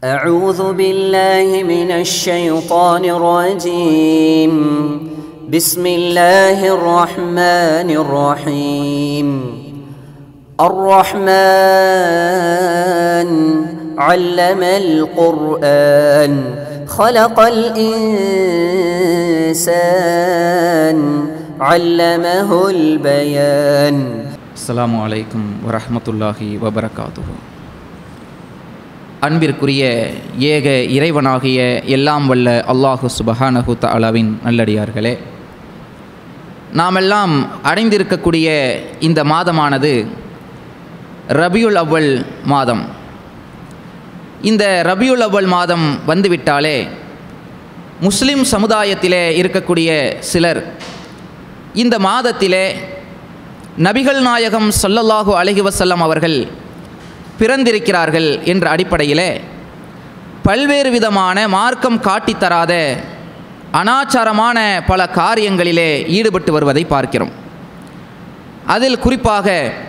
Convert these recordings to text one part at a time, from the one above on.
أعوذ بالله من الشيطان الرجيم بسم الله الرحمن الرحيم الرحمن علم القرآن خلق الإنسان علمه البيان அஸ்ஸலாமு அலைக்கும் வரஹ்மத்துல்லாஹி வபரகாத்துஹு அன்பிற்குரிய ஏக இறைவனாகிய எல்லாம் வல்ல அல்லாஹு சுபஹானஹு தஆலாவின் நல்லடியார்களே நாமெல்லாம் அடைந்திருக்கக்கூடிய இந்த மாதமானது ரபியுல் அவ்வல் மாதம் இந்த ரபியுல் அவ்வல் மாதம் வந்துவிட்டாலே முஸ்லிம் சமுதாயத்திலே இருக்கக்கூடிய சிலர் இந்த மாதத்திலே நபிகள் நாயகம் ஸல்லல்லாஹு அலைஹி வஸல்லம் அவர்கள் பிறந்திருக்கிறார்கள் என்ற அடிப்படையிலே பல்வேறு விதமான மார்க்கம் காட்டித் தராத அனாச்சாரமான பல காரியங்களிலே ஈடுபட்டு வருவதை பார்க்கிறோம் அதில் குறிப்பாக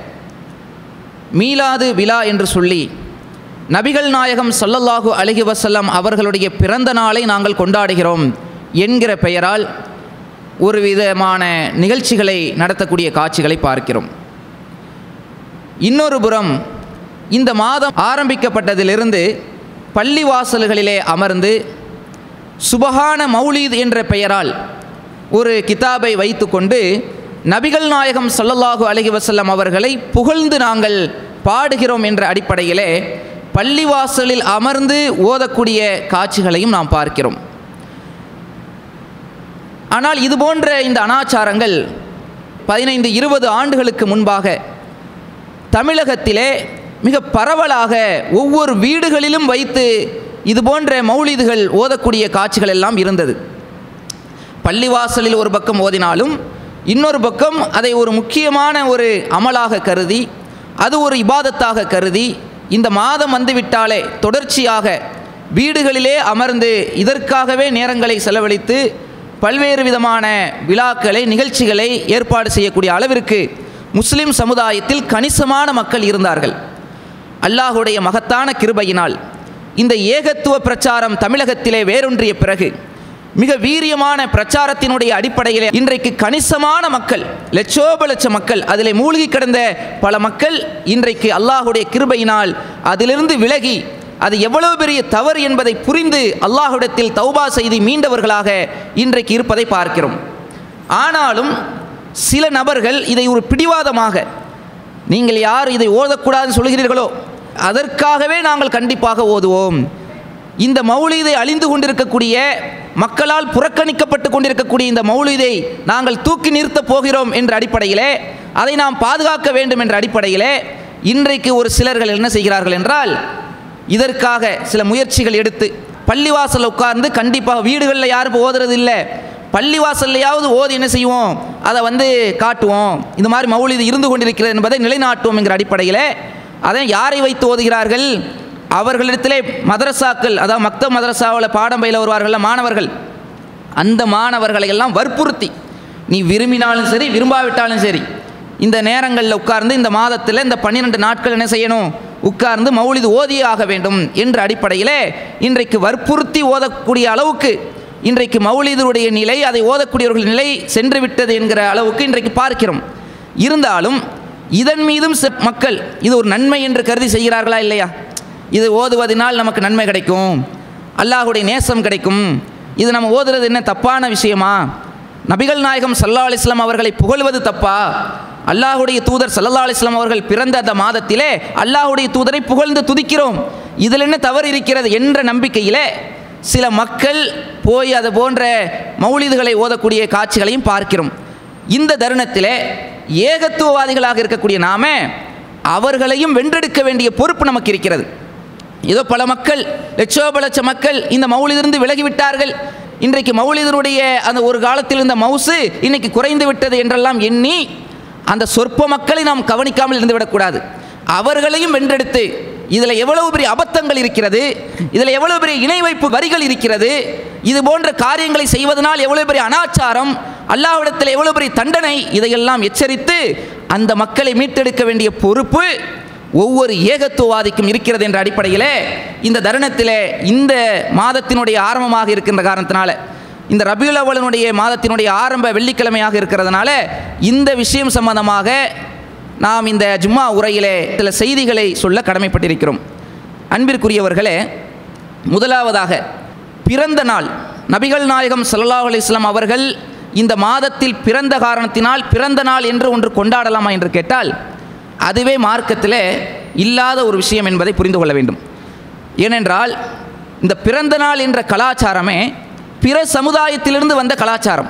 மீலாது விழா என்று சொல்லி நபிகள் நாயகம் ஸல்லல்லாஹு அலைஹி வஸல்லம் அவர்களுடைய பிறந்த நாளை நாங்கள் கொண்டாடுகிறோம் என்கிற பெயரால் ஒரு விதமான நிகழ்ச்சிகளை நடத்தக்கூடிய காட்சிகளை பார்க்கிறோம் இன்னொரு புறம் இந்த மாதம் ஆரம்பிக்கப்பட்டதிலிருந்து பள்ளிவாசல்களிலே அமர்ந்து சுபஹான மௌலீத் என்ற பெயரால் ஒரு கிதாபை வைத்துக்கொண்டு நபிகள் நாயகம் ஸல்லல்லாஹு அலைஹி வஸல்லம் அவர்களை புகழ்ந்து நாங்கள் பாடுகிறோம் என்ற அடிப்படையிலே பள்ளிவாசலில் அமர்ந்து ஓதக்கூடிய காட்சிகளையும் நாம் பார்க்கிறோம் ஆனால் இது போன்ற இந்த அனாச்சாரங்கள் பதினைந்து இருபது ஆண்டுகளுக்கு முன்பாக தமிழகத்திலே மிக பரவலாக ஒவ்வொரு வீடுகளிலும் வைத்து இது போன்ற மௌலிதுகள் ஓதக்கூடிய காட்சிகள் எல்லாம் இருந்தது பள்ளிவாசலில் ஒரு பக்கம் ஓதினாலும் இன்னொரு பக்கம் அதை ஒரு முக்கியமான ஒரு அமலாக கருதி அது ஒரு இபாதத்தாக கருதி இந்த மாதம் வந்துவிட்டாலே தொடர்ச்சியாக வீடுகளிலே அமர்ந்து இதற்காகவே நேரங்களை செலவழித்து பல்வேறு விதமான விழாக்களை நிகழ்ச்சிகளை ஏற்பாடு செய்யக்கூடிய அளவிற்கு முஸ்லிம் சமுதாயத்தில் கணிசமான மக்கள் இருந்தார்கள் அல்லாஹுடைய மகத்தான கிருபையினால் இந்த ஏகத்துவ பிரச்சாரம் தமிழகத்திலே வேரூன்றிய பிறகு மிக வீரியமான பிரச்சாரத்தினுடைய அடிப்படையிலே இன்றைக்கு கணிசமான மக்கள் லட்சோப லட்ச மக்கள் அதிலே மூழ்கி கிடந்த பல மக்கள் இன்றைக்கு அல்லாஹுடைய கிருபையினால் அதிலிருந்து விலகி அது எவ்வளவு பெரிய தவறு என்பதை புரிந்து அல்லாஹ்விடத்தில் தௌபா செய்து மீண்டவர்களாக இன்றைக்கு இருப்பதை பார்க்கிறோம் ஆனாலும் சில நபர்கள் இதை ஒரு பிடிவாதமாக நீங்கள் யார் இதை ஓதக்கூடாதுன்னு சொல்கிறீர்களோ அதற்காகவே நாங்கள் கண்டிப்பாக ஓதுவோம் இந்த மௌலீதை அழிந்து கொண்டிருக்கக்கூடிய மக்களால் புறக்கணிக்கப்பட்டு கொண்டிருக்கக்கூடிய இந்த மௌலீதை நாங்கள் தூக்கி நிறுத்தப் போகிறோம் என்ற அடிப்படையிலே அதை நாம் பாதுகாக்க வேண்டும் என்ற அடிப்படையிலே இன்றைக்கு ஒரு சிலர்கள் என்ன செய்கிறார்கள் என்றால் இதற்காக சில முயற்சிகள் எடுத்து பள்ளிவாசலில் உட்கார்ந்து கண்டிப்பாக வீடுகளில் யாரும் ஓதுறது இல்லை பள்ளிவாசல்லையாவது ஓதி என்ன செய்வோம் அதை வந்து காட்டுவோம் இந்த மாதிரி மௌலிது இருந்து கொண்டிருக்கிறது என்பதை நிலைநாட்டுவோம் என்கிற அடிப்படையில் அதை யாரை வைத்து ஓதுகிறார்கள் அவர்களிடத்திலே மதரசாக்கள் அதாவது மக்த மதரசாவில் பாடம் பயில வருவார்கள் மாணவர்கள் அந்த மாணவர்களை எல்லாம் வற்புறுத்தி நீ விரும்பினாலும் சரி விரும்பாவிட்டாலும் சரி இந்த நேரங்களில் உட்கார்ந்து இந்த மாதத்தில் இந்த பன்னிரெண்டு நாட்கள் என்ன செய்யணும் உட்கார்ந்து மௌலிது ஓதியே ஆக வேண்டும் என்ற அடிப்படையில் இன்றைக்கு வற்புறுத்தி ஓதக்கூடிய அளவுக்கு இன்றைக்கு மௌலிதருடைய நிலை அதை ஓதக்கூடியவர்கள் நிலை சென்று விட்டது என்கிற அளவுக்கு இன்றைக்கு பார்க்கிறோம் இருந்தாலும் இதன் மீதும் மக்கள் இது ஒரு நன்மை என்று கருதி செய்கிறார்களா இல்லையா இது ஓதுவதனால் நமக்கு நன்மை கிடைக்கும் அல்லாஹுடைய நேசம் கிடைக்கும் இது நம்ம ஓதுறது என்ன தப்பான விஷயமா நபிகள் நாயகம் சல்லா அலிஸ்லாம் அவர்களை புகழ்வது தப்பா அல்லாஹுடைய தூதர் சல்லா அலிஸ்லாம் அவர்கள் பிறந்த அந்த மாதத்திலே அல்லாஹுடைய தூதரை புகழ்ந்து துதிக்கிறோம் இதில் என்ன தவறு இருக்கிறது என்ற நம்பிக்கையிலே சில மக்கள் போய் அது போன்ற மௌலிதுகளை ஓதக்கூடிய காட்சிகளையும் பார்க்கிறோம் இந்த தருணத்திலே ஏகத்துவவாதிகளாக இருக்கக்கூடிய நாம அவர்களையும் வென்றெடுக்க வேண்டிய பொறுப்பு நமக்கு இருக்கிறது ஏதோ பல மக்கள் லட்சோப லட்ச மக்கள் இந்த மௌலிதிருந்து விலகிவிட்டார்கள் இன்றைக்கு மௌலிதனுடைய அந்த ஒரு காலத்தில் இருந்த மவுசு இன்னைக்கு குறைந்து விட்டது என்றெல்லாம் எண்ணி அந்த சொற்ப மக்களை நாம் கவனிக்காமல் இருந்துவிடக்கூடாது அவர்களையும் வென்றெடுத்து இதில் எவ்வளவு பெரிய அபத்தங்கள் இருக்கிறது இதில் எவ்வளவு பெரிய இணை வைப்பு வரிகள் இருக்கிறது இது போன்ற காரியங்களை செய்வதனால் எவ்வளவு பெரிய அனாச்சாரம் அல்லாஹ்விடத்தில் எவ்வளவு பெரிய தண்டனை இதையெல்லாம் எச்சரித்து அந்த மக்களை மீட்டெடுக்க வேண்டிய பொறுப்பு ஒவ்வொரு ஏகத்துவவாதிக்கும் இருக்கிறது என்ற அடிப்படையிலே இந்த தருணத்திலே இந்த மாதத்தினுடைய ஆரம்பமாக இருக்கின்ற காரணத்தினால இந்த ரபியுல் அவலனுடைய மாதத்தினுடைய ஆரம்ப வெள்ளிக்கிழமையாக இருக்கிறதுனால இந்த விஷயம் சம்பந்தமாக நாம் இந்த ஜும்மா உரையிலே சில செய்திகளை சொல்ல கடமைப்பட்டிருக்கிறோம் அன்பிற்குரியவர்களே முதலாவதாக பிறந்த நாள் நபிகள் நாயகம் ஸல்லல்லாஹு அலைஹி வஸல்லம் அவர்கள் இந்த மாதத்தில் பிறந்த காரணத்தினால் பிறந்த நாள் என்று ஒன்று கொண்டாடலாமா என்று கேட்டால் அதுவே மார்க்கத்திலே இல்லாத ஒரு விஷயம் என்பதை புரிந்து கொள்ள வேண்டும் ஏனென்றால் இந்த பிறந்த நாள் என்ற கலாச்சாரமே பிற சமுதாயத்திலிருந்து வந்த கலாச்சாரம்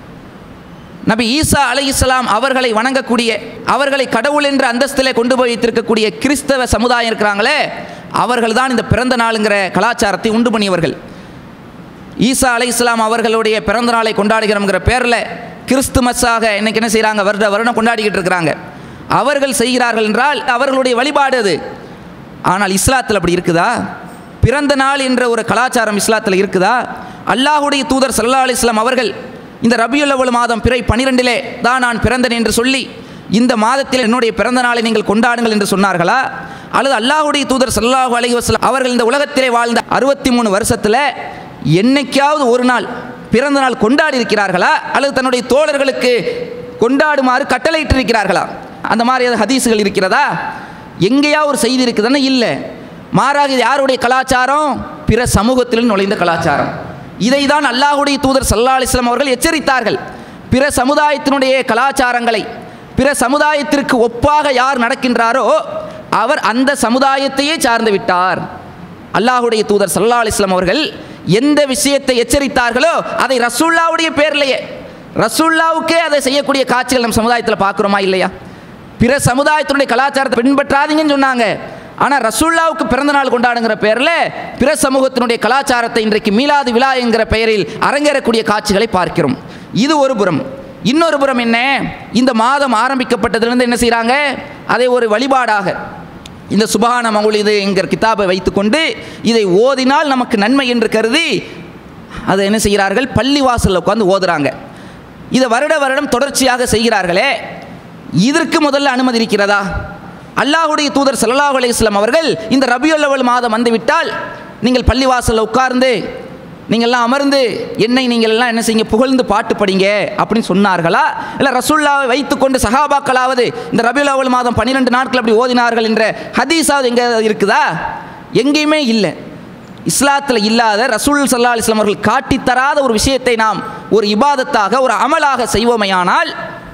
நபி ஈசா அலைஹிஸ்ஸலாம் அவர்களை வணங்கக்கூடிய அவர்களை கடவுள் என்ற அந்தஸ்திலே கொண்டு போய் வைத்திருக்கக்கூடிய கிறிஸ்தவ சமுதாயம் இருக்கிறாங்களே அவர்கள் தான் இந்த பிறந்த நாளுங்கிற கலாச்சாரத்தை உண்டு பண்ணியவர்கள் ஈசா அலைஹிஸ்ஸலாம் அவர்களுடைய பிறந்த நாளை கொண்டாடுகிறோங்கிற பேரில் கிறிஸ்துமஸாக இன்னைக்கு என்ன செய்கிறாங்க வருட வருடம் கொண்டாடிக்கிட்டு இருக்கிறாங்க அவர்கள் செய்கிறார்கள் என்றால் அவர்களுடைய வழிபாடு அது ஆனால் இஸ்லாத்தில் அப்படி இருக்குதா பிறந்த நாள் என்ற ஒரு கலாச்சாரம் இஸ்லாத்தில் இருக்குதா அல்லாஹுடைய தூதர் சல்லா அலிஸ்லாம் அவர்கள் இந்த ரபியுல் அவ்வளவு மாதம் பிறை பனிரெண்டிலே தான் நான் பிறந்தேன் என்று சொல்லி இந்த மாதத்தில் என்னுடைய பிறந்த நாளை நீங்கள் கொண்டாடுங்கள் என்று சொன்னார்களா அல்லது அல்லாஹுடைய தூதர் சல்லாஹூ அலைஹி வஸல்லம் அவர்கள் இந்த உலகத்திலே வாழ்ந்த அறுபத்தி மூணு வருஷத்தில் என்னைக்காவது ஒரு நாள் பிறந்த நாள் கொண்டாடி இருக்கிறார்களா அல்லது தன்னுடைய தோழர்களுக்கு கொண்டாடுமாறு கட்டளையிட்டிருக்கிறார்களா அந்த மாதிரி ஏதாவது ஹதீஸுகள் இருக்கிறதா எங்கேயா ஒரு செய்தி இருக்குதுன்னு இல்லை மாறாக இது யாருடைய கலாச்சாரம் பிற சமூகத்தில் நுழைந்த கலாச்சாரம் இதை தான் அல்லாஹுடைய தூதர் சல்லா அலிஸ்லாம் அவர்கள் எச்சரித்தார்கள் பிற சமுதாயத்தினுடைய கலாச்சாரங்களை பிற சமுதாயத்திற்கு ஒப்பாக யார் நடக்கின்றாரோ அவர் அந்த சமுதாயத்தையே சார்ந்து விட்டார் அல்லாஹுடைய தூதர் சல்லா அலிஸ்லாம் அவர்கள் எந்த விஷயத்தை எச்சரித்தார்களோ அதை ரசூல்லாவுடைய பேர்லையே ரசூல்லாவுக்கே அதை செய்யக்கூடிய காட்சிகள் நம் சமுதாயத்தில் பார்க்குறோமா இல்லையா பிற சமுதாயத்தினுடைய கலாச்சாரத்தை பின்பற்றாதீங்கன்னு சொன்னாங்க ஆனால் ரசூல்லாவுக்கு பிறந்த நாள் கொண்டாடுங்கிற பேரில் பிற சமூகத்தினுடைய கலாச்சாரத்தை இன்றைக்கு மீளாது விழா என்கிற பெயரில் அரங்கேறக்கூடிய காட்சிகளை பார்க்கிறோம் இது ஒரு புறம் இன்னொரு புறம் என்ன இந்த மாதம் ஆரம்பிக்கப்பட்டதிலிருந்து என்ன செய்கிறாங்க அதை ஒரு வழிபாடாக இந்த சுபஹான மௌலிது என்கிற கிதாபை வைத்துக்கொண்டு இதை ஓதினால் நமக்கு நன்மை என்று கருதி அதை என்ன செய்கிறார்கள் பள்ளிவாசலில் உட்காந்து ஓதுறாங்க இதை வருட வருடம் தொடர்ச்சியாக செய்கிறார்களே இதற்கு முதல்ல அனுமதி இருக்கிறதா அல்லாஹுடைய தூதர் ஸல்லல்லாஹு அலைஹி வஸல்லம் அவர்கள் இந்த ரபியுல் அவல் மாதம் வந்துவிட்டால் நீங்கள் பள்ளிவாசலில் உட்கார்ந்து நீங்கள்லாம் அமர்ந்து என்னை நீங்கள் எல்லாம் என்ன செய்யுங்க புகழ்ந்து பாட்டு படிங்க அப்படின்னு சொன்னார்களா இல்லை ரசூல்லாவை வைத்துக்கொண்டு சஹாபாக்களாவது இந்த ரபியுல் அவல் மாதம் பன்னிரெண்டு நாட்கள் அப்படி ஓதினார்கள் என்ற ஹதீஸாவது எங்கே இருக்குதா எங்கேயுமே இல்லை இஸ்லாத்தில் இல்லாத ரசூல் சல்லா அலிஸ்லாம் அவர்கள் காட்டித்தராத ஒரு விஷயத்தை நாம் ஒரு இபாதத்தாக ஒரு அமலாக செய்வோமையானால்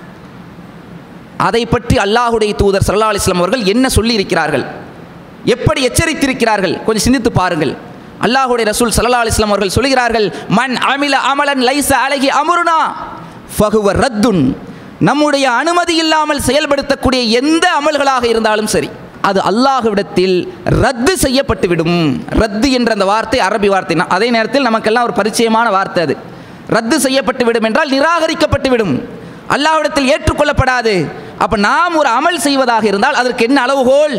அதை பற்றி அல்லாஹுடைய தூதர் சல்லா அலிஸ்லாம் அவர்கள் என்ன சொல்லி இருக்கிறார்கள் எப்படி எச்சரித்திருக்கிறார்கள் கொஞ்சம் சிந்தித்து பாருங்கள் அல்லாஹுடைய ரசூல் சல்லா அலிஸ்லாம் அவர்கள் சொல்கிறார்கள் மன் அமில அமலன் லைச அழகி அமருனா ஃபகுவ ரத்துன் நம்முடைய அனுமதி இல்லாமல் செயல்படுத்தக்கூடிய எந்த அமல்களாக இருந்தாலும் சரி அது அல்லாஹ்விடத்தில் ரத்து செய்யப்பட்டு விடும் ரத்து என்ற அந்த வார்த்தை அரபி வார்த்தை நா- அதே நேரத்தில் நமக்கெல்லாம் ஒரு பரிச்சயமான வார்த்தை அது ரத்து செய்யப்பட்டு விடும் என்றால் நிராகரிக்கப்பட்டு விடும் அல்லாஹ்விடத்தில் ஏற்றுக்கொள்ளப்படாது அப்ப நாம் ஒரு அமல் செய்வதாக இருந்தால் அதற்கு என்ன அளவுகோல்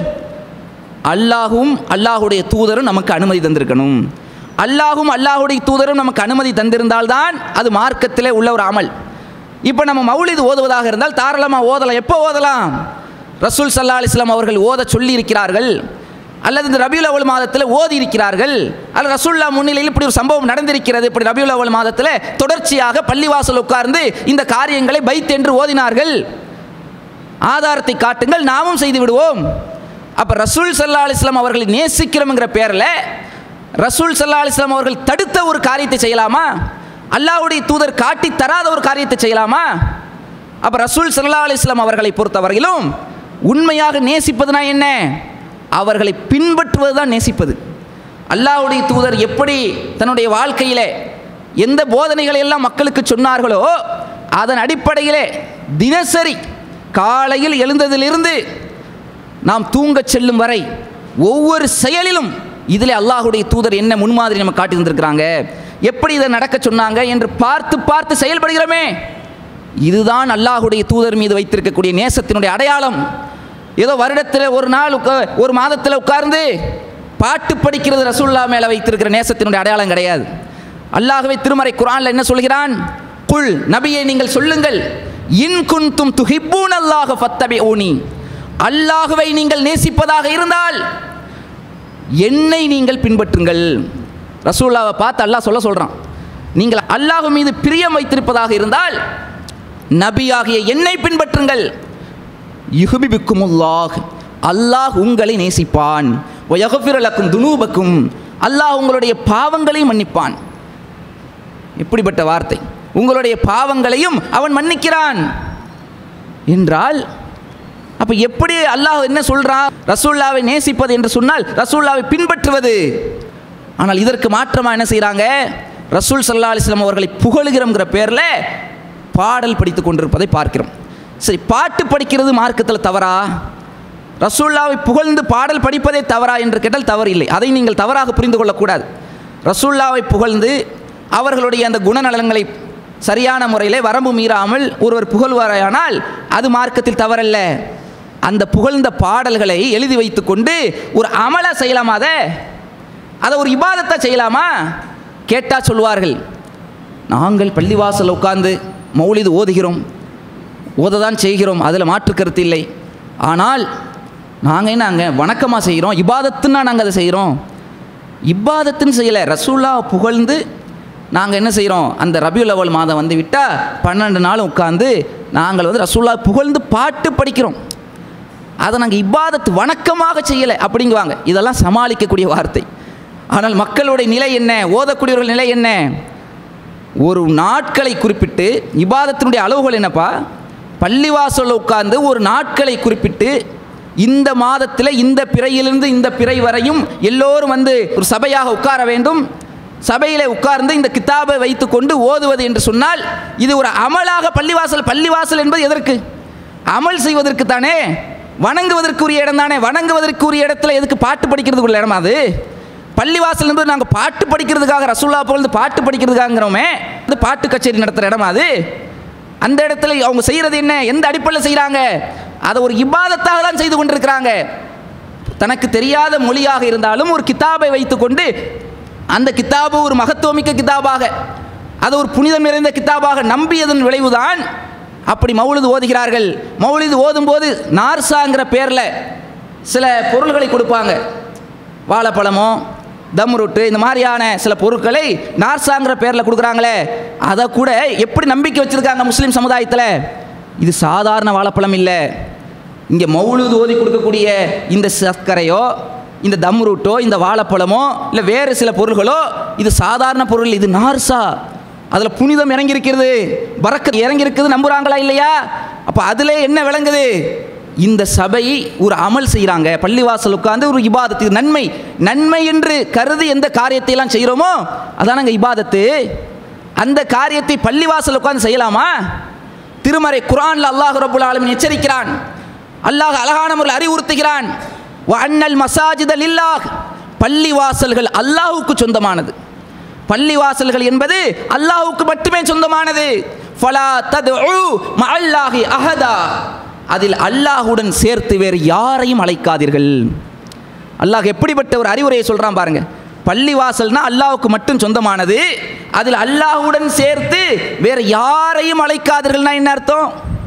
அல்லாஹும் அல்லாஹுடைய தூதரும் நமக்கு அனுமதி தந்திருக்கணும் அல்லாஹும் அல்லாஹுடைய தூதரும் நமக்கு அனுமதி தந்திருந்தால்தான் அது மார்க்கத்திலே உள்ள ஒரு அமல் இப்போ நம்ம மௌலிது ஓதுவதாக இருந்தால் தாராளமாக ஓதலாம் எப்போ ஓதலாம் ரசூல் சல்லா அலிஸ்லாம் அவர்கள் ஓத சொல்லி இருக்கிறார்கள் அல்லது இந்த ரபியுல் அவல் மாதத்தில் ஓதி இருக்கிறார்கள் அல்லது ரசூல்லா முன்னிலையில் இப்படி ஒரு சம்பவம் நடந்திருக்கிறது இப்படி ரபியுல் அவல் மாதத்தில் தொடர்ச்சியாக பள்ளிவாசல் உட்கார்ந்து இந்த காரியங்களை பைத் என்று ஓதினார்கள் ஆதாரத்தை காட்டுங்கள் நாமும் செய்து விடுவோம் அப்போ ரசூல் சல்லா அலிஸ்லாம் அவர்களை நேசிக்கிறோம்ங்கிற பேரில் ரசூல் சல்லா அலிஸ்லாம் அவர்கள் தடுத்த ஒரு காரியத்தை செய்யலாமா அல்லாஹ்வுடைய தூதர் காட்டி தராத ஒரு காரியத்தை செய்யலாமா அப்போ ரசூல் சல்லா அலிஸ்லாம் அவர்களை பொறுத்தவரையிலும் உண்மையாக நேசிப்பதுனா என்ன அவர்களை பின்பற்றுவது தான் நேசிப்பது அல்லாஹ்வுடைய தூதர் எப்படி தன்னுடைய வாழ்க்கையிலே எந்த போதனைகளை எல்லாம் மக்களுக்கு சொன்னார்களோ அதன் அடிப்படையிலே தினசரி காலையில் எழுந்ததிலிருந்து நாம் தூங்கச் செல்லும் வரை ஒவ்வொரு செயலிலும் இதில் அல்லாஹுடைய தூதர் என்ன முன்மாதிரி நம்ம காட்டி தந்திருக்கிறாங்க எப்படி இதை நடக்க சொன்னாங்க என்று பார்த்து பார்த்து செயல்படுகிறோமே இதுதான் அல்லாஹுடைய தூதர் மீது வைத்திருக்கக்கூடிய நேசத்தினுடைய அடையாளம் ஏதோ வருடத்தில் ஒரு நாள் உட்கா- ஒரு மாதத்தில் உட்கார்ந்து பாட்டு படிக்கிறது ரசூல்லா மேலே வைத்திருக்கிற நேசத்தினுடைய அடையாளம் கிடையாது அல்லாஹ்வே திருமறை குர்ஆன்ல என்ன சொல்கிறான் குல் நபியை நீங்கள் சொல்லுங்கள் இன் குன்தும் துஹிப்பூன் அல்லாஹ் ஃபத்தபிஊனி அல்லாஹுவை நீங்கள் நேசிப்பதாக இருந்தால் என்னை நீங்கள் பின்பற்றுங்கள் ரசூல்லாவை பார்த்து அல்லாஹ் சொல்ல சொல்கிறான் நீங்கள் அல்லாஹ் மீது பிரியம் வைத்திருப்பதாக இருந்தால் நபியாகிய என்னை பின்பற்றுங்கள் யுகுபிபிக்குமுல்லாஹ் அல்லாஹ் உங்களை நேசிப்பான் ஒயகுஃபிரலக்கும் துனூபக்கும் அல்லாஹ் உங்களுடைய பாவங்களையும் மன்னிப்பான் இப்படிப்பட்ட வார்த்தை உங்களுடைய பாவங்களையும் அவன் மன்னிக்கிறான் என்றால் அப்ப எப்படி அல்லாஹ் என்ன சொல்றான் ரசூல்லாவை நேசிப்பது என்று சொன்னால் ரசூல்லாவை பின்பற்றுவது ஆனால் இதற்கு மாற்றமா என்ன செய்றாங்க ரசூல் சல்லா அலிஸ்லாம் அவர்களை புகழுகிறோங்கிற பேரில் பாடல் படித்து கொண்டிருப்பதை பார்க்கிறோம் சரி பாட்டு படிக்கிறது மார்க்கத்தில் தவறா ரசூல்லாவை புகழ்ந்து பாடல் படிப்பதே தவறா என்று கேட்டால் தவறு இல்லை அதை நீங்கள் தவறாக புரிந்து கொள்ளக்கூடாது ரசூல்லாவை புகழ்ந்து அவர்களுடைய அந்த குணநலன்களை சரியான முறையில் வரம்பு மீறாமல் ஒருவர் புகழ்வாரானால் அது மார்க்கத்தில் தவறல்ல அந்த புகழ்ந்த பாடல்களை எழுதி வைத்துக்கொண்டு ஒரு அமல செய்யலாமா அதை அதை ஒரு இபாதத்தை செய்யலாமா கேட்டால் சொல்வார்கள் நாங்கள் பள்ளிவாசல் உட்கார்ந்து மௌலிது ஓதுகிறோம் ஓததான் செய்கிறோம் அதில் மாற்று கருத்து இல்லை ஆனால் நாங்கள் என்ன அங்கே வணக்கமாக செய்கிறோம் இபாதத்துன்னா நாங்கள் அதை செய்கிறோம் இபாதத்துன்னு செய்யலை ரசூல்லா புகழ்ந்து நாங்கள் என்ன செய்கிறோம் அந்த ரபியுல் அவல் மாதம் வந்து விட்டால் பன்னெண்டு நாள் உட்காந்து நாங்கள் வந்து ரசூல்லா புகழ்ந்து பாட்டு படிக்கிறோம் அதை நாங்கள் இபாதத்து வணக்கமாக செய்யலை அப்படிங்குவாங்க இதெல்லாம் சமாளிக்கக்கூடிய வார்த்தை ஆனால் மக்களுடைய நிலை என்ன ஓதக்கூடியவர்கள் நிலை என்ன ஒரு நாட்களை குறிப்பிட்டு இபாதத்தினுடைய அளவுகள் என்னப்பா பள்ளிவாசலில் உட்கார்ந்து ஒரு நாட்களை குறிப்பிட்டு இந்த மாதத்தில் இந்த பிறையிலிருந்து இந்த பிறை வரையும் எல்லோரும் வந்து ஒரு சபையாக உட்கார வேண்டும் சபையிலே உட்கார்ந்து இந்த கித்தாபை வைத்துக்கொண்டு ஓதுவது என்று சொன்னால் இது ஒரு அமலாக பள்ளிவாசல் பள்ளிவாசல் என்பது எதற்கு அமல் செய்வதற்கு தானே வணங்குவதற்குரிய இடம் தானே வணங்குவதற்குரிய இடத்துல எதுக்கு பாட்டு படிக்கிறதுக்குள்ள இடமா அது பள்ளிவாசல் என்பது நாங்கள் பாட்டு படிக்கிறதுக்காக ரசூல்லா புகழ்ந்து பாட்டு படிக்கிறதுக்காகிறோமே அது பாட்டு கச்சேரி நடத்துகிற இடமா அது அந்த இடத்துல அவங்க செய்கிறது என்ன எந்த அடிப்படையில் செய்கிறாங்க அதை ஒரு இபாதத்தாக தான் செய்து கொண்டிருக்கிறாங்க தனக்கு தெரியாத மொழியாக இருந்தாலும் ஒரு கித்தாபை வைத்துக்கொண்டு அந்த கித்தாபு ஒரு மகத்துவமிக்க கித்தாபாக அது ஒரு புனிதம் நிறைந்த கித்தாபாக நம்பியதன் விளைவுதான் அப்படி மௌலிது ஓதுகிறார்கள் மௌலிது ஓதும்போது நார்சாங்கிற பேரில் சில பொருள்களை கொடுப்பாங்க வாழைப்பழமோ தம் ரொட்டு இந்த மாதிரியான சில பொருட்களை நார்சாங்கிற பேரில் கொடுக்குறாங்களே அதை கூட எப்படி நம்பிக்கை வச்சுருக்காங்க முஸ்லீம் சமுதாயத்தில் இது சாதாரண வாழைப்பழம் இல்லை இங்கே மௌலுது ஓதி கொடுக்கக்கூடிய இந்த சர்க்கரையோ இந்த தம் ரூட்டோ இந்த வாழைப்பழமோ இல்லை வேறு சில பொருள்களோ இது சாதாரண பொருள் இது நார்சா அதில் புனிதம் இறங்கியிருக்கிறது பறக்க இறங்கியிருக்குது நம்புகிறாங்களா இல்லையா அப்போ அதில் என்ன விளங்குது இந்த சபை ஒரு அமல் செய்கிறாங்க பள்ளிவாசல் உட்கார்ந்து ஒரு இபாதத்து இது நன்மை நன்மை என்று கருதி எந்த காரியத்தை எல்லாம் செய்கிறோமோ அதானங்க இபாதத்து அந்த காரியத்தை பள்ளிவாசல் உட்கார்ந்து செய்யலாமா திருமறை குரான்ல அல்லாஹ் ரபுல் ஆலமின் எச்சரிக்கிறான் அல்லாஹ் அழகான முறையில் அறிவுறுத்துகிறான் அண்ணல் மசாஜிதல் இல்லாஹ் பள்ளிவாசல்கள் அல்லாஹுக்கு சொந்தமானது பள்ளிவாசல்கள் என்பது அல்லாஹுக்கு மட்டுமே சொந்தமானது ஃபலா தத்உ மஅல்லாஹி அஹதா அதில் அல்லாஹுடன் சேர்த்து வேறு யாரையும் அழைக்காதீர்கள் அல்லாஹ் எப்படிப்பட்ட ஒரு அறிவுரையை சொல்கிறான் பாருங்க பள்ளிவாசல்னா அல்லாஹுக்கு மட்டும் சொந்தமானது அதில் அல்லாஹுடன் சேர்த்து வேறு யாரையும் அழைக்காதீர்கள்னா என்ன அர்த்தம்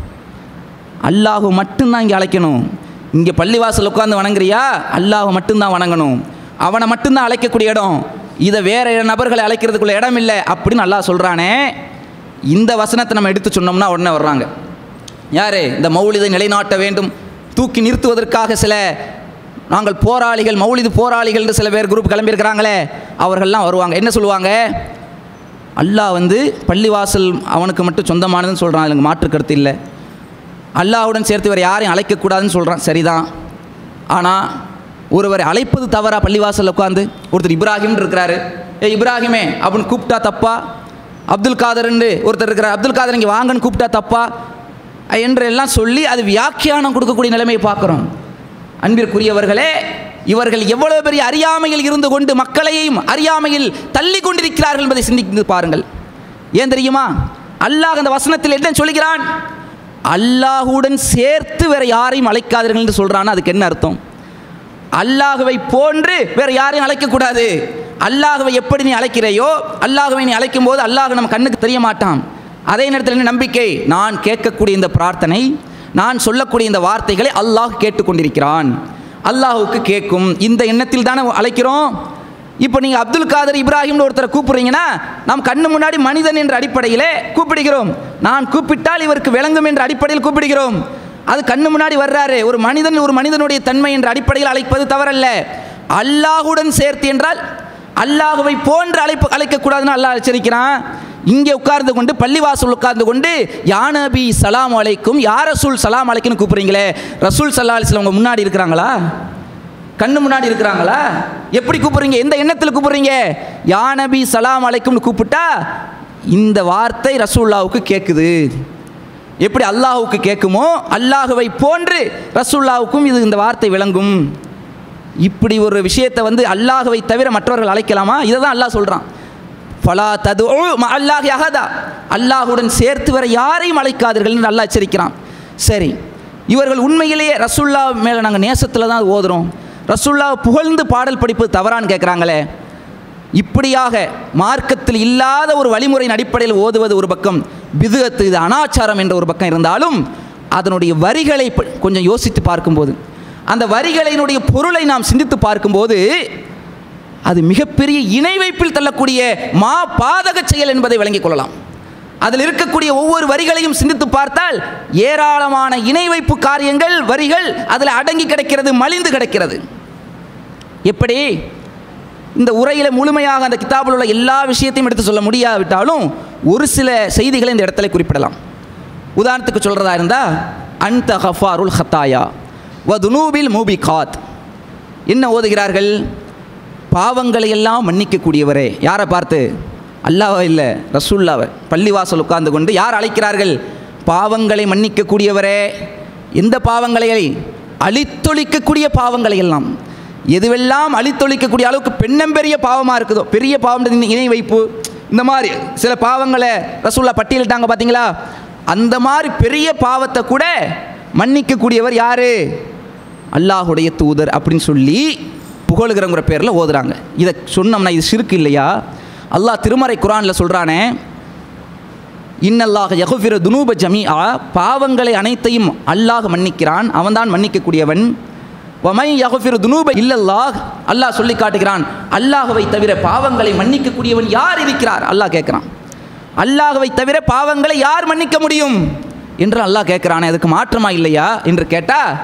அல்லாஹு மட்டும்தான் இங்கே அழைக்கணும் இங்கே பள்ளிவாசல் உட்காந்து வணங்குறியா அல்லாஹ் மட்டும்தான் வணங்கணும் அவனை மட்டும்தான் அழைக்கக்கூடிய இடம் இதை வேற நபர்களை அழைக்கிறதுக்குள்ள இடம் இல்லை அப்படின்னு அல்லாஹ் சொல்கிறானே இந்த வசனத்தை நம்ம எடுத்து சொன்னோம்னா உடனே வர்றாங்க யார் இந்த மௌலிதை நிலைநாட்ட வேண்டும் தூக்கி நிறுத்துவதற்காக சில நாங்கள் போராளிகள் மௌலிது போராளிகள்னு சில பேர் குரூப் கிளம்பியிருக்கிறாங்களே அவர்கள்லாம் வருவாங்க என்ன சொல்லுவாங்க அல்லாஹ் வந்து பள்ளிவாசல் அவனுக்கு மட்டும் சொந்தமானதுன்னு சொல்கிறான் எனக்கு மாற்று கருத்து இல்லை அல்லாஹ்வுடன் சேர்த்து வேறு யாரையும் அழைக்கக்கூடாதுன்னு சொல்கிறான் சரிதான் ஆனால் ஒருவரை அழைப்பது தவறா பள்ளிவாசல் உட்காந்து ஒருத்தர் இப்ராஹிம் இருக்கிறாரு ஏ இப்ராஹிமே அப்படின்னு கூப்பிட்டா தப்பா அப்துல் காதர்ன்னு ஒருத்தர் இருக்கிறார் அப்துல் காதர் இங்கே வாங்கன்னு கூப்பிட்டா தப்பா என்று எல்லாம் சொல்லி அது வியாக்கியானம் கொடுக்கக்கூடிய நிலைமையை பார்க்குறோம் அன்பிற்குரியவர்களே இவர்கள் எவ்வளவு பெரிய அறியாமையில் இருந்து கொண்டு மக்களையும் அறியாமையில் தள்ளி கொண்டிருக்கிறார்கள் என்பதை சிந்தித்து பாருங்கள் ஏன் தெரியுமா அல்லாஹ் அந்த வசனத்தில் என்ன சொல்கிறான் அல்லாஹுடன் சேர்த்து வேற யாரையும் அழைக்காதீர்கள் என்று சொல்றான் அதுக்கு என்ன அர்த்தம் அல்லாஹுவை போன்று வேற யாரையும் அழைக்கக்கூடாது அல்லாஹுவை எப்படி நீ அழைக்கிறையோ அல்லாஹுவை நீ அழைக்கும் போது அல்லாஹ் நம்ம கண்ணுக்கு தெரிய மாட்டான் அதே நேரத்தில் என்ன நம்பிக்கை நான் கேட்கக்கூடிய இந்த பிரார்த்தனை நான் சொல்லக்கூடிய இந்த வார்த்தைகளை அல்லாஹ் கேட்டுக்கொண்டிருக்கிறான் அல்லாஹுக்கு கேட்கும் இந்த எண்ணத்தில் தானே அழைக்கிறோம் இப்போ நீங்கள் அப்துல் காதர் இப்ராஹிம்னு ஒருத்தரை கூப்பிடுறீங்கன்னா நாம் கண்ணு முன்னாடி மனிதன் என்ற அடிப்படையிலே கூப்பிடுகிறோம் நான் கூப்பிட்டால் இவருக்கு விளங்கும் என்ற அடிப்படையில் கூப்பிடுகிறோம் அது கண்ணு முன்னாடி வர்றாரு ஒரு மனிதன் ஒரு மனிதனுடைய தன்மை என்ற அடிப்படையில் அழைப்பது தவறல்ல அல்லாஹுடன் சேர்த்து என்றால் அல்லாஹுவை போன்று அழைப்பு அழைக்கக்கூடாதுன்னு அல்லாஹ் எச்சரிக்கிறான் இங்கே உட்கார்ந்து கொண்டு பள்ளிவாசல் உட்கார்ந்து கொண்டு யா நபி சலாம் அலைக்கும் யா ரசூல் சலாம் அலைக்குன்னு கூப்பிடுறீங்களே ரசூல் சல்லா அலிஸ்லாம் உங்க முன்னாடி இருக்கிறாங்களா கண்ணு முன்னாடி இருக்கிறாங்களா எப்படி கூப்பிடுறீங்க எந்த எண்ணத்தில் கூப்பிடுறீங்க யா நபி சலாம் அலைக்கும்னு கூப்பிட்டா இந்த வார்த்தை ரசூல்லாவுக்கு கேட்குது எப்படி அல்லாஹுக்கு கேட்குமோ அல்லாஹுவை போன்று ரசூல்லாவுக்கும் இது இந்த வார்த்தை விளங்கும் இப்படி ஒரு விஷயத்தை வந்து அல்லாஹுவை தவிர மற்றவர்கள் அழைக்கலாமா இதை தான் அல்லாஹ் சொல்கிறான் ஃபலா தது அல்லாஹ் யஹதா அல்லாஹுடன் சேர்த்து வர யாரையும் அழைக்காதீர்கள்னு அல்லாஹ் எச்சரிக்கிறான் சரி இவர்கள் உண்மையிலேயே ரசுல்லா மேலே நாங்கள் நேசத்தில் தான் ஓதுறோம் ரசுல்லாவை புகழ்ந்து பாடல் படிப்பது தவறான்னு கேட்குறாங்களே இப்படியாக மார்க்கத்தில் இல்லாத ஒரு வழிமுறையின் அடிப்படையில் ஓதுவது ஒரு பக்கம் பிதுகத்து இது அனாச்சாரம் என்ற ஒரு பக்கம் இருந்தாலும் அதனுடைய வரிகளை ப- கொஞ்சம் யோசித்து பார்க்கும்போது அந்த வரிகளினுடைய பொருளை நாம் சிந்தித்து பார்க்கும்போது அது மிகப்பெரிய இணை வைப்பில் தள்ளக்கூடிய மா பாதக செயல் என்பதை விளங்கிக் கொள்ளலாம் அதில் இருக்கக்கூடிய ஒவ்வொரு வரிகளையும் சிந்தித்து பார்த்தால் ஏராளமான இணை வைப்பு காரியங்கள் வரிகள் அதில் அடங்கி கிடக்கிறது மலிந்து கிடக்கிறது எப்படி இந்த உரையில் முழுமையாக அந்த கிதாபில் உள்ள எல்லா விஷயத்தையும் எடுத்து சொல்ல முடியாவிட்டாலும் ஒரு சில செய்திகளை இந்த இடத்துல குறிப்பிடலாம் உதாரணத்துக்கு சொல்கிறதா இருந்தால் அன்த ஹஃபாருல் ஹத்தாயா வதுனூபில் மூபிகாத் என்ன ஓதுகிறார்கள் பாவங்களை எல்லாம் மன்னிக்கக்கூடியவரே யாரை பார்த்து அல்லாஹ் இல்லை ரசூல்லாவை பள்ளிவாசல் உட்கார்ந்து கொண்டு யார் அழைக்கிறார்கள் பாவங்களை மன்னிக்கக்கூடியவரே எந்த பாவங்களை அழித்தொழிக்கக்கூடிய பாவங்களை எல்லாம் எதுவெல்லாம் அழித்தொழிக்கக்கூடிய அளவுக்கு பெண்ணம்பெரிய பாவமாக இருக்குதோ பெரிய பாவம் இணை வைப்பு இந்த மாதிரி சில பாவங்களை ரசூல்லா பட்டியலிட்டாங்க பார்த்தீங்களா அந்த மாதிரி பெரிய பாவத்தை கூட மன்னிக்கக்கூடியவர் யாரு அல்லாஹுடைய தூதர் அப்படின்னு சொல்லி புகழுகிறங்கிற பேரில் ஓதுறாங்க இதை சொன்னோம்னா இது சிறுக்கு இல்லையா அல்லாஹ் திருமறை குரானில் சொல்கிறானே இன்னல்லாக யகுஃபிர துனூப ஜமீஆ பாவங்களை அனைத்தையும் அல்லாஹ் மன்னிக்கிறான் அவன்தான் மன்னிக்கக்கூடியவன் வமை யகுஃபிர துனூப இல்லல்லாஹ் அல்லாஹ் சொல்லி காட்டுகிறான் அல்லாஹ்வை தவிர பாவங்களை மன்னிக்கக்கூடியவன் யார் இருக்கிறார் அல்லாஹ் கேட்குறான் அல்லாஹ்வை தவிர பாவங்களை யார் மன்னிக்க முடியும் என்று அல்லாஹ் கேட்குறானே அதுக்கு மாற்றமா இல்லையா என்று கேட்டால்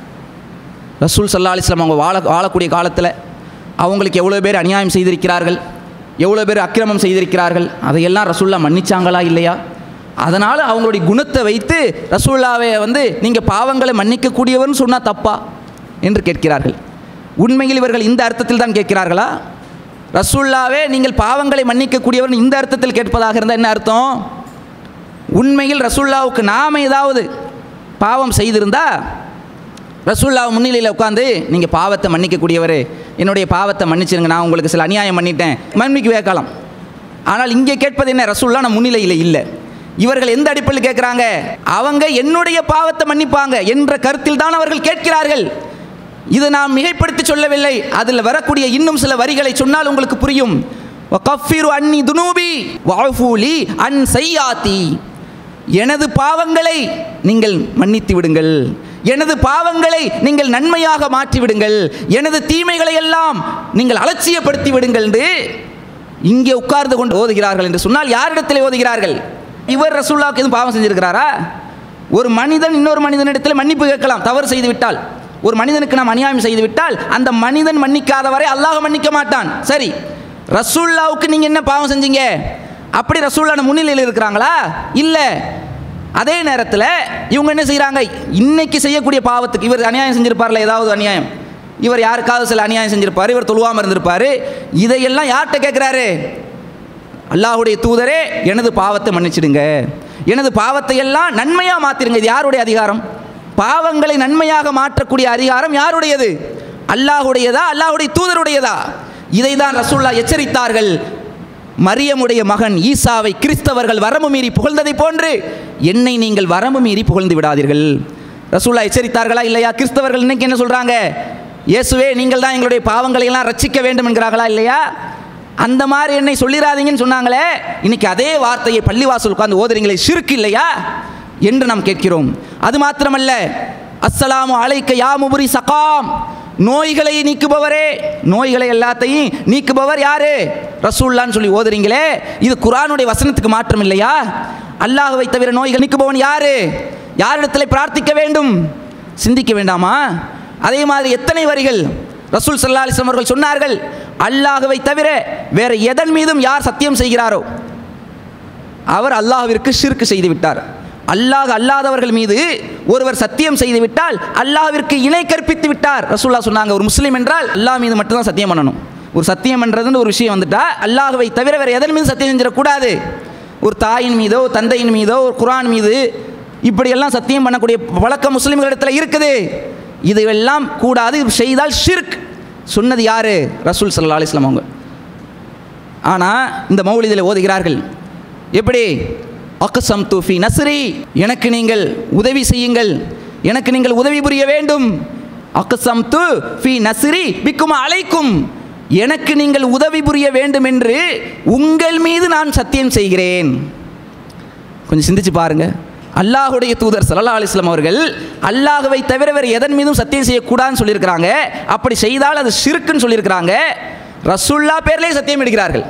ரசூல் சல்லா அலிஸ்லாம் அவங்க வாழ வாழக்கூடிய காலத்தில் அவங்களுக்கு எவ்வளோ பேர் அநியாயம் செய்திருக்கிறார்கள் எவ்வளோ பேர் அக்கிரமம் செய்திருக்கிறார்கள் அதையெல்லாம் ரசூல்லா மன்னிச்சாங்களா இல்லையா அதனால் அவங்களுடைய குணத்தை வைத்து ரசூல்லாவை வந்து நீங்கள் பாவங்களை மன்னிக்கக்கூடியவர்னு சொன்னால் தப்பா என்று கேட்கிறார்கள் உண்மையில் இவர்கள் இந்த அர்த்தத்தில் தான் கேட்கிறார்களா ரசூல்லாவே நீங்கள் பாவங்களை மன்னிக்கக்கூடியவர் இந்த அர்த்தத்தில் கேட்பதாக இருந்தால் என்ன அர்த்தம் உண்மையில் ரசூல்லாவுக்கு நாம் ஏதாவது பாவம் செய்திருந்தா ரசூல்லா முன்னிலையில் உட்காந்து நீங்கள் பாவத்தை மன்னிக்கக்கூடியவர் என்னுடைய பாவத்தை மன்னிச்சிருங்க நான் உங்களுக்கு சில அநியாயம் பண்ணிட்டேன் மன்னிக்கு கேட்கலாம் ஆனால் இங்கே கேட்பது என்ன ரசூல்லா நான் முன்னிலையில் இல்லை இவர்கள் எந்த அடிப்படையில் கேட்குறாங்க அவங்க என்னுடைய பாவத்தை மன்னிப்பாங்க என்ற கருத்தில் தான் அவர்கள் கேட்கிறார்கள் இது நாம் மிகைப்படுத்தி சொல்லவில்லை அதில் வரக்கூடிய இன்னும் சில வரிகளை சொன்னால் உங்களுக்கு புரியும் வகஃபிரு அன்னி துனூபி வஅஃபூலி அன் செய்யாத்தி எனது பாவங்களை நீங்கள் மன்னித்து விடுங்கள் எனது பாவங்களை நீங்கள் நன்மையாக மாற்றி விடுங்கள் எனது தீமைகளை எல்லாம் நீங்கள் அலட்சியப்படுத்தி விடுங்கள் என்று இங்கே உட்கார்ந்து கொண்டு ஓதுகிறார்கள் என்று சொன்னால் யாரிடத்தில் ஓதுகிறார்கள் இவர் ரசூல்லாவுக்கு எதுவும் பாவம் செஞ்சிருக்கிறாரா ஒரு மனிதன் இன்னொரு மனிதனிடத்தில் மன்னிப்பு கேட்கலாம் தவறு செய்து விட்டால் ஒரு மனிதனுக்கு நாம் அநியாயம் செய்து விட்டால் அந்த மனிதன் மன்னிக்காத வரை அல்லாஹ் மன்னிக்க மாட்டான் சரி ரசூல்லாவுக்கு நீங்கள் என்ன பாவம் செஞ்சீங்க அப்படி ரசூல்லான முன்னிலையில் இருக்கிறாங்களா இல்லை அதே நேரத்தில் இவங்க என்ன செய்கிறாங்க இன்னைக்கு செய்யக்கூடிய பாவத்துக்கு இவர் அநியாயம் செஞ்சிருப்பார்ல ஏதாவது அநியாயம் இவர் யாருக்காவது சில அநியாயம் செஞ்சிருப்பார் இவர் தொழுவாமல் இருந்திருப்பார் இதையெல்லாம் யார்கிட்ட கேட்குறாரு அல்லாஹுடைய தூதரே எனது பாவத்தை மன்னிச்சிடுங்க எனது பாவத்தை எல்லாம் நன்மையாக மாற்றிடுங்க இது யாருடைய அதிகாரம் பாவங்களை நன்மையாக மாற்றக்கூடிய அதிகாரம் யாருடையது அல்லாஹுடையதா அல்லாஹுடைய தூதருடையதா இதை தான் ரசூல்லா எச்சரித்தார்கள் மரியமுடைய மகன் ஈசாவை கிறிஸ்தவர்கள் வரம்பு மீறி புகழ்ந்ததை போன்று என்னை நீங்கள் வரம்பு மீறி புகழ்ந்து விடாதீர்கள் ரசூல்லா எச்சரித்தார்களா இல்லையா கிறிஸ்தவர்கள் இன்னைக்கு என்ன சொல்றாங்க இயேசுவே நீங்கள் தான் எங்களுடைய பாவங்களை எல்லாம் ரட்சிக்க வேண்டும் என்கிறார்களா இல்லையா அந்த மாதிரி என்னை சொல்லிடாதீங்கன்னு சொன்னாங்களே இன்னைக்கு அதே வார்த்தையை பள்ளிவாசல் உட்கார்ந்து ஓதுறீங்களே சிறுக்கு இல்லையா என்று நாம் கேட்கிறோம் அது மாத்திரமல்ல அஸ்ஸலாமு அலைக்க யா முபுரி சகாம் நோய்களை நீக்குபவரே நோய்களை எல்லாத்தையும் நீக்குபவர் யாரு ரசூல்லான்னு சொல்லி ஓதுறீங்களே இது குரானுடைய வசனத்துக்கு மாற்றம் இல்லையா அல்லாஹ்வை தவிர நோய்கள் நீக்குபவன் யாரு யாரிடத்தில் பிரார்த்திக்க வேண்டும் சிந்திக்க வேண்டாமா அதே மாதிரி எத்தனை வரிகள் ரசூல் சல்லா அலிஸ்லாம் அவர்கள் சொன்னார்கள் அல்லாஹ்வை தவிர வேற எதன் மீதும் யார் சத்தியம் செய்கிறாரோ அவர் அல்லாஹ்விற்கு ஷிர்க் செய்து விட்டார் அல்லாஹ் அல்லாதவர்கள் மீது ஒருவர் சத்தியம் செய்து விட்டால் அல்லாஹ்விற்கு இணை கற்பித்து விட்டார் ரசூல்லா சொன்னாங்க ஒரு முஸ்லீம் என்றால் அல்லாஹ் மீது மட்டும்தான் சத்தியம் பண்ணணும் ஒரு சத்தியம் பண்ணுறதுன்னு ஒரு விஷயம் வந்துட்டா அல்லாஹ்வை தவிர வேறு எதன் மீது சத்தியம் செஞ்சிடக்கூடாது ஒரு தாயின் மீதோ தந்தையின் மீதோ ஒரு குரான் மீது இப்படியெல்லாம் சத்தியம் பண்ணக்கூடிய வழக்கம் முஸ்லீம்களிடத்தில் இருக்குது இதுவெல்லாம் கூடாது இது செய்தால் ஷிர்க் சொன்னது யாரு ரசூல் சல்லா அலிஸ்லாம் அவங்க ஆனால் இந்த மௌலிதில் ஓதுகிறார்கள் எப்படி அக்சம் தூஃபி நஸ்ரி எனக்கு நீங்கள் உதவி செய்யுங்கள் எனக்கு நீங்கள் உதவி புரிய வேண்டும் அக்சம் து ஃபி நஸ்ரி பிக்கும் அலைக்கும் எனக்கு நீங்கள் உதவி புரிய வேண்டும் என்று உங்கள் மீது நான் சத்தியம் செய்கிறேன் கொஞ்சம் சிந்திச்சு பாருங்க அல்லாஹுடைய தூதர் சல்லா அலிஸ்லாம் அவர்கள் அல்லாஹுவை தவிர வேறு எதன் மீதும் சத்தியம் செய்யக்கூடாதுன்னு சொல்லியிருக்கிறாங்க அப்படி செய்தால் அது ஷிருக்குன்னு சொல்லியிருக்கிறாங்க ரசுல்லா பேர்லேயே சத்தியம் எடுக்கிறார்கள்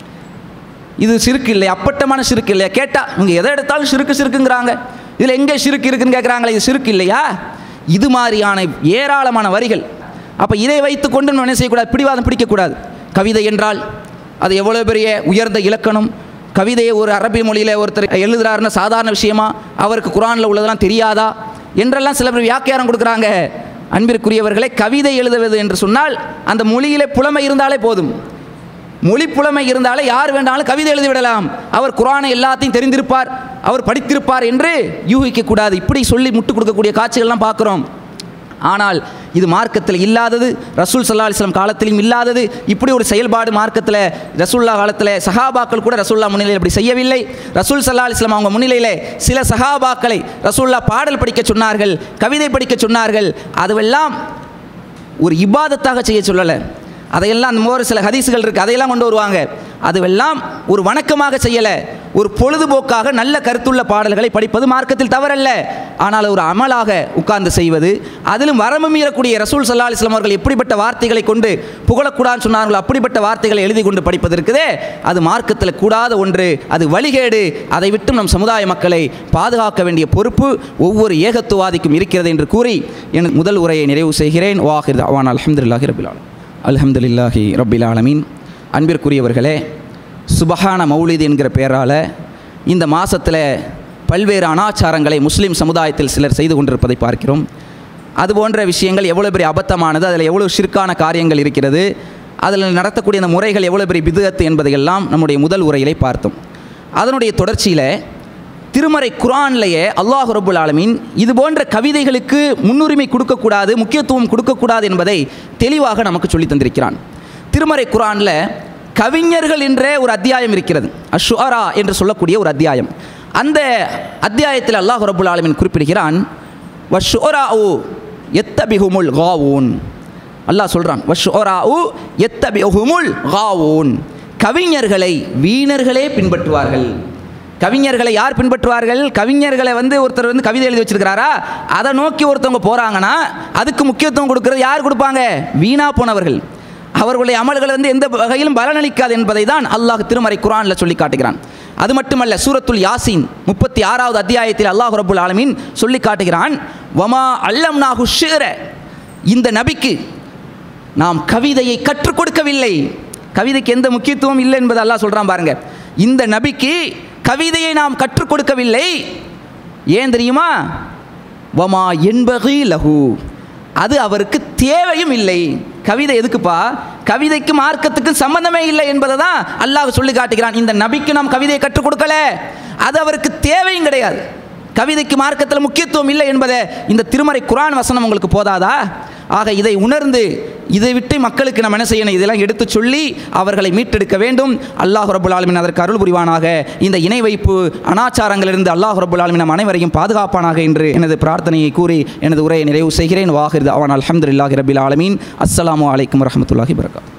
இது சிறுக்கு இல்லையா அப்பட்டமான சிறுக்கு இல்லையா கேட்டால் இவங்க எதை எடுத்தாலும் சிறுக்கு சிறுக்குங்கிறாங்க இதில் எங்கே சிறுக்கு இருக்குன்னு கேட்குறாங்களே இது சிறுக்கு இல்லையா இது மாதிரியான ஏராளமான வரிகள் அப்போ இதை வைத்து கொண்டு நம்ம என்ன செய்யக்கூடாது பிடிவாதம் பிடிக்கக்கூடாது கவிதை என்றால் அது எவ்வளோ பெரிய உயர்ந்த இலக்கணம் கவிதையை ஒரு அரபி மொழியில் ஒருத்தர் எழுதுறாருன்னா சாதாரண விஷயமா அவருக்கு குரானில் உள்ளதெல்லாம் தெரியாதா என்றெல்லாம் சில பேர் வியாக்கியானம் கொடுக்குறாங்க அன்பிற்குரியவர்களே கவிதை எழுதுவது என்று சொன்னால் அந்த மொழியிலே புலமை இருந்தாலே போதும் மொழி புலமை இருந்தாலே யார் வேண்டாலும் கவிதை எழுதிவிடலாம் அவர் குரானை எல்லாத்தையும் தெரிந்திருப்பார் அவர் படித்திருப்பார் என்று யூகிக்க கூடாது இப்படி சொல்லி முட்டு கொடுக்கக்கூடிய காட்சிகள்லாம் பார்க்குறோம் ஆனால் இது மார்க்கத்தில் இல்லாதது ரசூல் சல்லா அலிஸ்லாம் காலத்திலும் இல்லாதது இப்படி ஒரு செயல்பாடு மார்க்கத்தில் ரசூல்லா காலத்தில் சஹாபாக்கள் கூட ரசூல்லா முன்னிலையில் இப்படி செய்யவில்லை ரசூல் சல்லா அலிஸ்லாம் அவங்க முன்னிலையில் சில சஹாபாக்களை ரசூல்லா பாடல் படிக்க சொன்னார்கள் கவிதை படிக்க சொன்னார்கள் அதுவெல்லாம் ஒரு இபாதத்தாக செய்ய சொல்லலை அதையெல்லாம் அந்த மாதிரி சில ஹதீஸுகள் இருக்குது அதையெல்லாம் கொண்டு வருவாங்க அதுவெல்லாம் ஒரு வணக்கமாக செய்யலை ஒரு பொழுதுபோக்காக நல்ல கருத்துள்ள பாடல்களை படிப்பது மார்க்கத்தில் தவறல்ல ஆனால் ஒரு அமலாக உட்கார்ந்து செய்வது அதிலும் வரம்பு மீறக்கூடிய ரசூல் சல்லா அலிஸ்லாம் அவர்கள் எப்படிப்பட்ட வார்த்தைகளை கொண்டு புகழக்கூடாதுன்னு சொன்னார்களோ அப்படிப்பட்ட வார்த்தைகளை எழுதி கொண்டு படிப்பது இருக்குதே அது மார்க்கத்தில் கூடாத ஒன்று அது வழிகேடு அதை விட்டும் நம் சமுதாய மக்களை பாதுகாக்க வேண்டிய பொறுப்பு ஒவ்வொரு ஏகத்துவாதிக்கும் இருக்கிறது என்று கூறி என் முதல் உரையை நிறைவு செய்கிறேன் வாஹிர் அவான் அலமதுல்லாஹி ரபிலாலும் அல்ஹம்துலில்லாஹி ரப்பில் ஆலமீன் அன்பிற்குரியவர்களே சுபஹான மௌலித் என்கிற பெயரால் இந்த மாதத்தில் பல்வேறு அனாச்சாரங்களை முஸ்லீம் சமுதாயத்தில் சிலர் செய்து கொண்டிருப்பதை பார்க்கிறோம் அது போன்ற விஷயங்கள் எவ்வளோ பெரிய அபத்தமானது அதில் எவ்வளோ ஷிர்கான காரியங்கள் இருக்கிறது அதில் நடத்தக்கூடிய அந்த முறைகள் எவ்வளோ பெரிய பிதுகத்து என்பதையெல்லாம் நம்முடைய முதல் உரையிலே பார்த்தோம் அதனுடைய தொடர்ச்சியில் திருமறை குரான்லேயே அல்லாஹ் ரபுல் ஆலமீன் இது போன்ற கவிதைகளுக்கு முன்னுரிமை கொடுக்கக்கூடாது முக்கியத்துவம் கொடுக்கக்கூடாது என்பதை தெளிவாக நமக்கு சொல்லி தந்திருக்கிறான் திருமறை குரானில் கவிஞர்கள் என்ற ஒரு அத்தியாயம் இருக்கிறது அஷுஅரா என்று சொல்லக்கூடிய ஒரு அத்தியாயம் அந்த அத்தியாயத்தில் அல்லாஹ் ரபுல் ஆலமீன் குறிப்பிடுகிறான் வஷுஅரா உ எத்தபிஹுமுல் காவூன் அல்லாஹ் சொல்கிறான் வஷுஅரா உ எத்தபிஹுமுல் காவூன் கவிஞர்களை வீணர்களே பின்பற்றுவார்கள் கவிஞர்களை யார் பின்பற்றுவார்கள் கவிஞர்களை வந்து ஒருத்தர் வந்து கவிதை எழுதி வச்சிருக்கிறாரா அதை நோக்கி ஒருத்தவங்க போகிறாங்கன்னா அதுக்கு முக்கியத்துவம் கொடுக்கறது யார் கொடுப்பாங்க வீணா போனவர்கள் அவர்களுடைய அமல்கள் வந்து எந்த வகையிலும் பலனளிக்காது என்பதை தான் அல்லாஹ் திருமறை குரானில் சொல்லி காட்டுகிறான் அது மட்டுமல்ல சூரத்துல் யாசின் முப்பத்தி ஆறாவது அத்தியாயத்தில் அல்லாஹ் ரபுல் ஆலமீன் சொல்லி காட்டுகிறான் வமா அல்லம் நாகு இந்த நபிக்கு நாம் கவிதையை கற்றுக் கொடுக்கவில்லை கவிதைக்கு எந்த முக்கியத்துவம் இல்லை என்பதை அல்லாஹ் சொல்கிறான் பாருங்க இந்த நபிக்கு கவிதையை நாம் கற்றுக் கொடுக்கவில்லை ஏன் தெரியுமா வமா என்பகி லகு அது அவருக்கு தேவையும் இல்லை கவிதை எதுக்குப்பா கவிதைக்கு மார்க்கத்துக்கு சம்பந்தமே இல்லை என்பதை தான் அல்லாஹ் சொல்லி காட்டுகிறான் இந்த நபிக்கு நாம் கவிதையை கற்றுக் கொடுக்கல அது அவருக்கு தேவையும் கிடையாது கவிதைக்கு மார்க்கத்தில் முக்கியத்துவம் இல்லை என்பதை இந்த திருமறை குரான் வசனம் உங்களுக்கு போதாதா ஆக இதை உணர்ந்து இதை விட்டு மக்களுக்கு நம்ம என்ன செய்யணும் இதெல்லாம் எடுத்து சொல்லி அவர்களை மீட்டெடுக்க வேண்டும் அல்லாஹ் ரபுல் ஆலமின் அதற்கு அருள் புரிவானாக இந்த இணை வைப்பு அனாச்சாரங்களிலிருந்து அல்லாஹ் ரபுல் ஆலமின் நம் அனைவரையும் பாதுகாப்பானாக என்று எனது பிரார்த்தனையை கூறி எனது உரையை நிறைவு செய்கிறேன் வாஹிர் அவன் அலமதுல்லாஹி ரபில் ஆலமீன் அஸ்ஸலாமு அலைக்கும் வரமத்துல்லாஹி வரகாத்